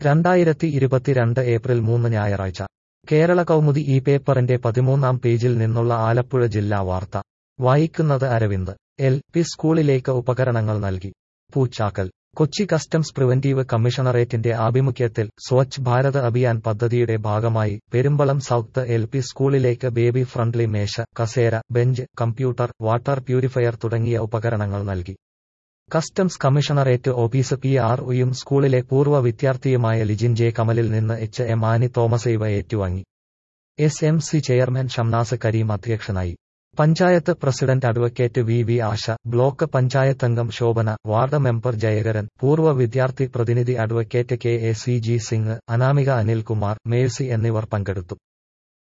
രണ്ടായിരത്തി ഇരുപത്തിരണ്ട് ഏപ്രിൽ മൂന്ന് ഞായറാഴ്ച കേരള കൗമുദി ഈ പേപ്പറിന്റെ പതിമൂന്നാം പേജിൽ നിന്നുള്ള ആലപ്പുഴ ജില്ലാ വാർത്ത വായിക്കുന്നത് അരവിന്ദ് എൽ പി സ്കൂളിലേക്ക് ഉപകരണങ്ങൾ നൽകി പൂച്ചാക്കൽ കൊച്ചി കസ്റ്റംസ് പ്രിവന്റീവ് കമ്മീഷണറേറ്റിന്റെ ആഭിമുഖ്യത്തിൽ സ്വച്ഛ് ഭാരത് അഭിയാൻ പദ്ധതിയുടെ ഭാഗമായി പെരുമ്പളം സൗത്ത് എൽ പി സ്കൂളിലേക്ക് ബേബി ഫ്രണ്ട്ലി മേശ കസേര ബെഞ്ച് കമ്പ്യൂട്ടർ വാട്ടർ പ്യൂരിഫയർ തുടങ്ങിയ ഉപകരണങ്ങൾ നൽകി customs commissionerate office P R ഒയും സ്കൂളിലെ പൂർവ്വ വിദ്യാർത്ഥിയുമായ ലിജിൻ ജെ കമലിൽ നിന്ന് എച്ച് എം ആനി തോമസ് ഇവ ഏറ്റുവാങ്ങി S M C chairman Shamnas Kareem അധ്യക്ഷനായി panchayat president advocate V V Asha block പഞ്ചായത്തംഗം ശോഭന വാർഡ് മെമ്പർ ജയകരൻ പൂർവ്വ വിദ്യാർത്ഥി പ്രതിനിധി advocate K A C G Singh Anamika Anilkumar Mercy എന്നിവർ പങ്കെടുത്തു